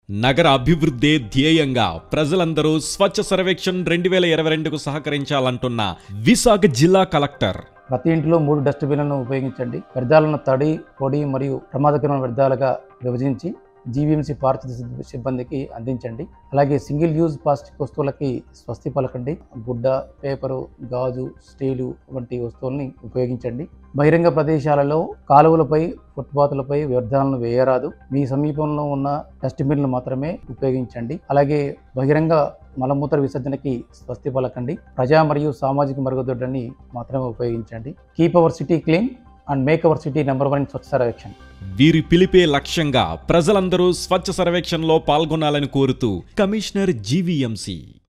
నగర అభివృద్ధే ధ్యేయంగా ప్రజలందరూ స్వచ్ఛ సర్వేక్షణ్ రెండు వేల ఇరవై రెండుకు సహకరించాలంటున్న విశాఖ జిల్లా కలెక్టర్ ప్రతి ఇంట్లో మూడు డస్ట్బిన్లను ఉపయోగించండి వ్యర్థాలను తడి పొడి మరియు ప్రమాదకరమైన వ్యర్థాలుగా విభజించి జీవీఎంసీ పారిశుద్ధ్య సిబ్- సిబ్బందికి అందించండి అలాగే సింగిల్ యూజ్ ప్లాస్టిక్ వస్తువులకి స్వస్తి పలకండి గుడ్డ పేపరు గాజు స్టీలు వంటి వస్తువుల్ని ఉపయోగించండి బహిరంగ ప్రదేశాలలో కాలువలపై ఫుట్పాత్లపై వ్యర్థాలను వేయరాదు మీ సమీపంలో ఉన్న డస్ట్బిన్లు మాత్రమే ఉపయోగించండి అలాగే బహిరంగ మలమూత్ర విసర్జనకి స్వస్తి పలకండి ప్రజా మరియు సామాజిక మరుగుదొడ్లని మాత్రమే ఉపయోగించండి keep our city clean and make our city number one Swachh Survekshan వీరి పిలిపే లక్ష్యంగా ప్రజలందరూ స్వచ్ఛ సర్వేక్షణలో పాల్గొనాలని కోరుతూ కమిషనర్ జీవీఎంసీ